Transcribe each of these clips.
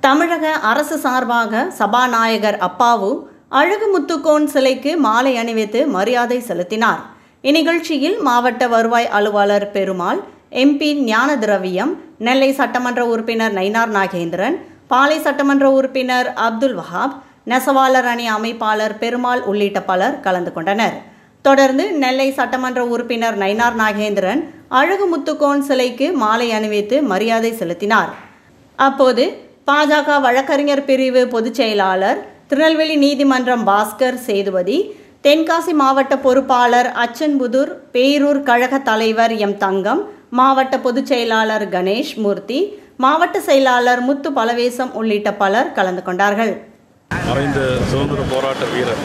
தமிழக அரசு சார்பாக சபாநாயகர் அப்பாவு அழகுமுத்துக்கோன் சிலைக்கு மாலை அணிவித்து மரியாதை செலுத்தினார் இந்நிகழ்ச்சியில் மாவட்ட வருவாய் அலுவலர் பெருமாள் எம்பி ஞான திரவியம் நெல்லை சட்டமன்ற உறுப்பினர் நயினார் நாகேந்திரன் பாலை சட்டமன்ற உறுப்பினர் அப்துல் வஹாப் நெசவாளர் அணி அமைப்பாளர் பெருமாள் உள்ளிட்ட பலர் கலந்து கொண்டனர் தொடர்ந்து நெல்லை சட்டமன்ற உறுப்பினர் நயினார் நாகேந்திரன் அழகுமுத்துக்கோன் சிலைக்கு மாலை அணிவித்து மரியாதை செலுத்தினார் அப்போது பாஜக வழக்கறிஞர் பிரிவு பொதுச் செயலாளர் திருநெல்வேலி நீதிமன்றம் பாஸ்கர் சேதுபதி தென்காசி மாவட்ட பொறுப்பாளர் அச்சன்புதூர் பேரூர் கழக தலைவர் எம் தங்கம் மாவட்ட பொதுச் செயலாளர் கணேஷ் மூர்த்தி மாவட்ட செயலாளர் முத்து பலவேசம் உள்ளிட்ட பலர் கலந்து கொண்டார்கள் மறைந்த சுதந்திர போராட்ட வீரர்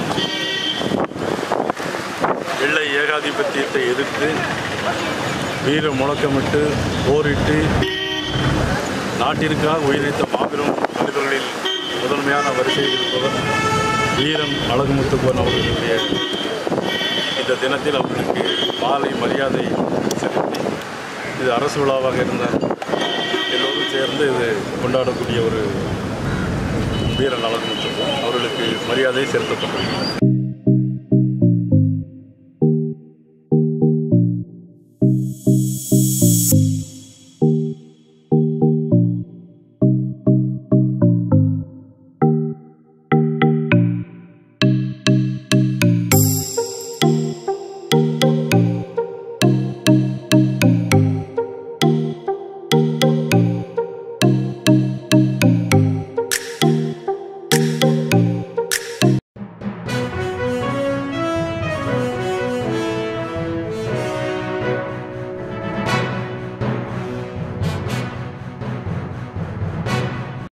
வெள்ளை ஏகாதிபத்தியத்தை எதிர்த்து வீர முழக்கமிட்டு போரிட்டு நாட்டிற்காக உயிரிழந்த மாபெரும் மனிதர்களில் முதன்மையான வரிசையில் இருப்பவர் வீரன் அழகுமுத்துக்கோன் அவர்களுடைய இந்த தினத்தில் அவர்களுக்கு மாலை மரியாதை செலுத்தி இது அரசு விழாவாக இருந்தால் எல்லோரும் சேர்ந்து இது கொண்டாடக்கூடிய ஒரு வீரன் அழகுமுத்துக்கோன் அவர்களுக்கு மரியாதை செலுத்தப்பட்டது